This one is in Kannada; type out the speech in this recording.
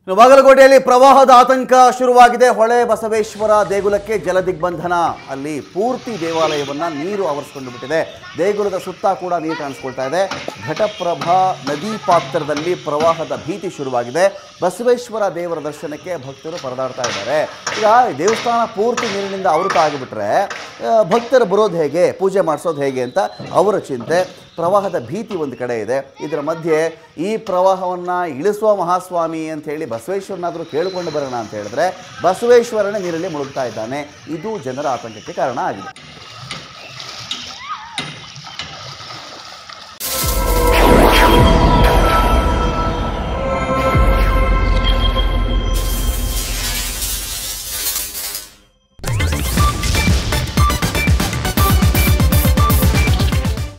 ಇನ್ನು ಬಾಗಲಕೋಟೆಯಲ್ಲಿ ಪ್ರವಾಹದ ಆತಂಕ ಶುರುವಾಗಿದೆ ಹೊಳೆ ಬಸವೇಶ್ವರ ದೇಗುಲಕ್ಕೆ ಜಲ ದಿಗ್ಬಂಧನ ಅಲ್ಲಿ ಪೂರ್ತಿ ದೇವಾಲಯವನ್ನ ನೀರು ಆವರಿಸಿಕೊಂಡು ಬಿಟ್ಟಿದೆ ದೇಗುಲದ ಸುತ್ತ ಕೂಡ ನೀರು ಕಾಣಿಸ್ಕೊಳ್ತಾ ಇದೆ ಘಟಪ್ರಭಾ ನದಿ ಪಾತ್ರದಲ್ಲಿ ಪ್ರವಾಹದ ಭೀತಿ ಶುರುವಾಗಿದೆ ಬಸವೇಶ್ವರ ದೇವರ ದರ್ಶನಕ್ಕೆ ಭಕ್ತರು ಪರದಾಡ್ತಾ ಇದ್ದಾರೆ ಈಗ ಈ ದೇವಸ್ಥಾನ ಪೂರ್ತಿ ನೀರಿನಿಂದ ಆವೃತ ಆಗಿಬಿಟ್ರೆ ಆ, ಭಕ್ತರು ಬರೋದು ಹೇಗೆ ಪೂಜೆ ಮಾಡಿಸೋದು ಹೇಗೆ ಅಂತ ಅವರ ಚಿಂತೆ ಪ್ರವಾಹದ ಭೀತಿ ಒಂದು ಕಡೆ ಇದೆ ಇದರ ಮಧ್ಯೆ ಈ ಪ್ರವಾಹವನ್ನು ಇಳಿಸುವ ಮಹಾಸ್ವಾಮಿ ಅಂತ ಹೇಳಿ ಬಸವೇಶ್ವರನಾದರೂ ಕೇಳಿಕೊಂಡು ಬರೋಣ ಅಂತ ಹೇಳಿದ್ರೆ ಬಸವೇಶ್ವರನೇ ನೀರಲ್ಲಿ ಮುಳುಗ್ತಾ ಇದ್ದಾನೆ ಇದು ಜನರ ಆತಂಕಕ್ಕೆ ಕಾರಣ ಆಗಿದೆ